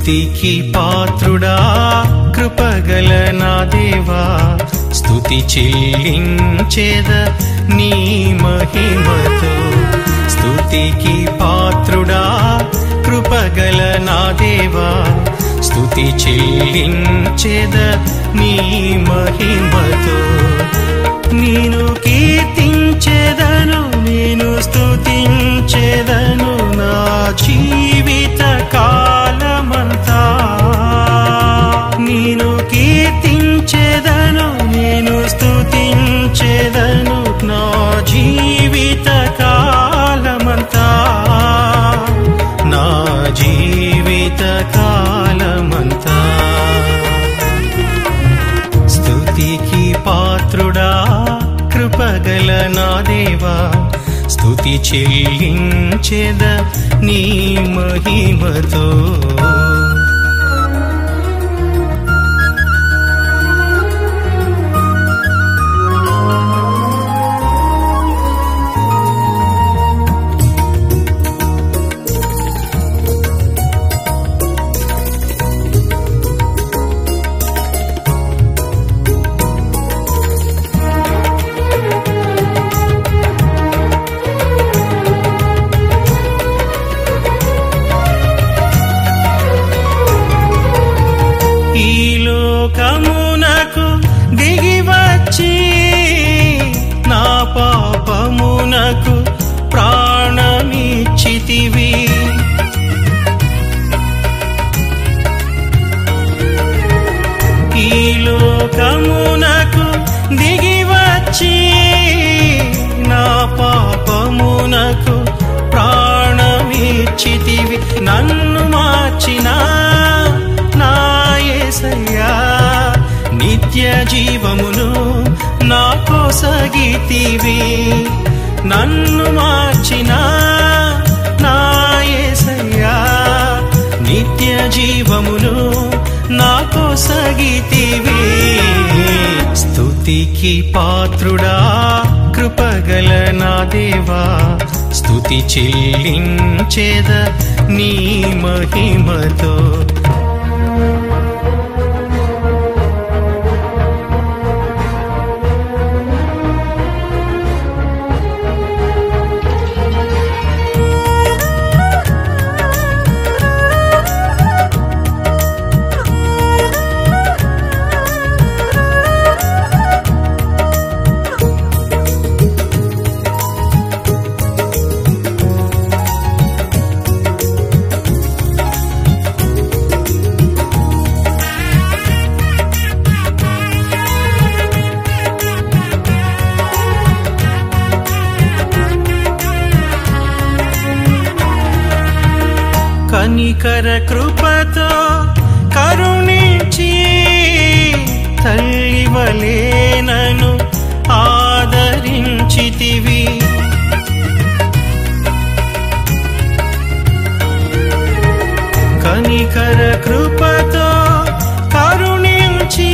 స్తుతికి పాత్రుడా కృపగల నా దేవా స్తుతి చెల్లించేద నీ మహిమతో స్తుతికి పాత్రుడా కృపగల నా దేవా స్తుతి చెల్లించేద నీ మహిమతో నేను కీర్తించేదను నేను స్తుతించేదను నా జీవిత కాలమంతా నేను కీర్తించేదను నేను స్తుతించేదను నా జీవిత కాలమంతా నా జీవిత కాలమంతా స్తుతికి పాత్రుడా కృపగల నా దేవా స్తుతి చెల్లించేద నీ మహిమతో ఈ లోకమునకు దిగి వచ్చి నా పాపమునకు ప్రాణమిచ్చితివి ఈ లోకమునకు దిగి వచ్చి నా పాపమునకు ప్రాణమిచ్చితివి నన్ను మార్చిన నా యేసయ్యా నిత్య జీవమును నా కోసగితివి నన్ను మార్చిన నా యేసయ్యా నిత్య జీవమును నా కోసగితివి స్తుతికి పాత్రుడా కృపగల నా దేవా స్తుతి చెల్లించేద నీ మహిమతో కనికర కృపతో కరుణించి తల్లివలే నన్ను ఆదరించితివి కనికర కృపతో కరుణించి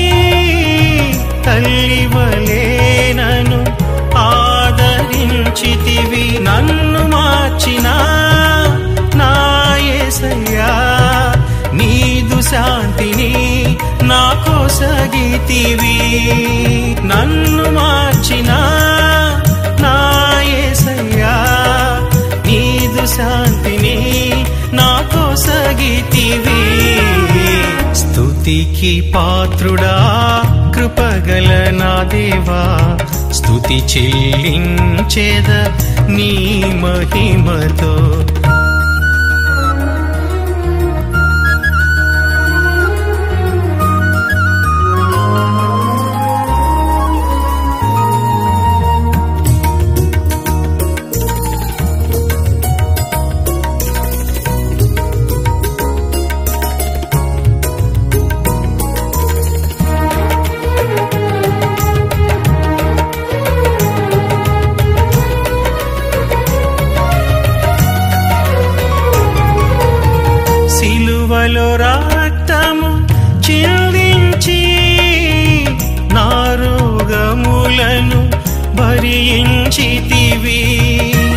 తల్లివలే నన్ను ఆదరించితివి నన్ను మార్చిన నా యేసయ్యా నీదు శాంతిని నా కోసగితివి నన్ను మార్చిన నా యేసయ్యా నీదు శాంతిని నా కోసగితివి స్తుతికి పాత్రుడా కృపగల నా దేవా స్తుతి చెల్లించేద నీ మహిమతో సిలువలో రక్తము చిందించి నా రోగములను భరించితివి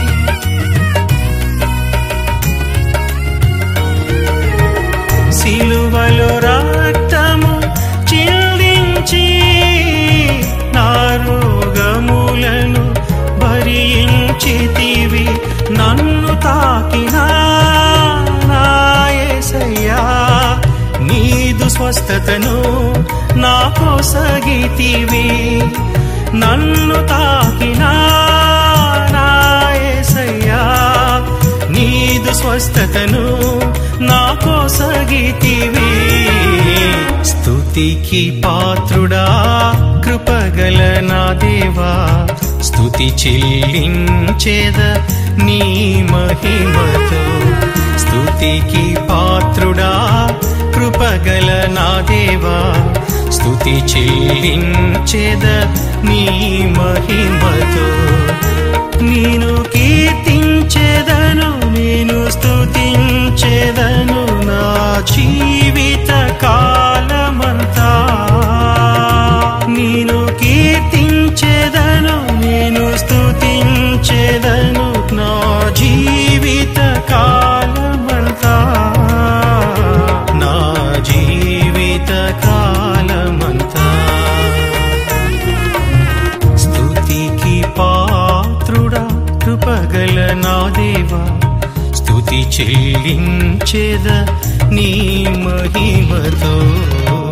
శిలువ స్వస్థతను నా కొసగితివి నన్ను తాకినా నా యేసయ్యా నీదు స్వస్థతను నా కొసగితివి స్తుతికి పాత్రుడా కృపగల నా దేవా స్తుతి చెల్లించేద నీ మహిమతో స్తుతికి పాత్రుడా కృపగల నా దేవా స్తుతి చెల్లించేద నీ మహిమతో నేను కీర్తించేదను నేను స్తుతించేదను నా జీవిత కాలమంతా నేను కీర్తించేదను నేను స్తుతించేదను నా జీవిత కాలమంతా నా జీవిత కాలమంతా స్తుతికి పాత్రుడా కృపగల నా దేవా స్తుతి చెల్లించేద నీ మహిమతో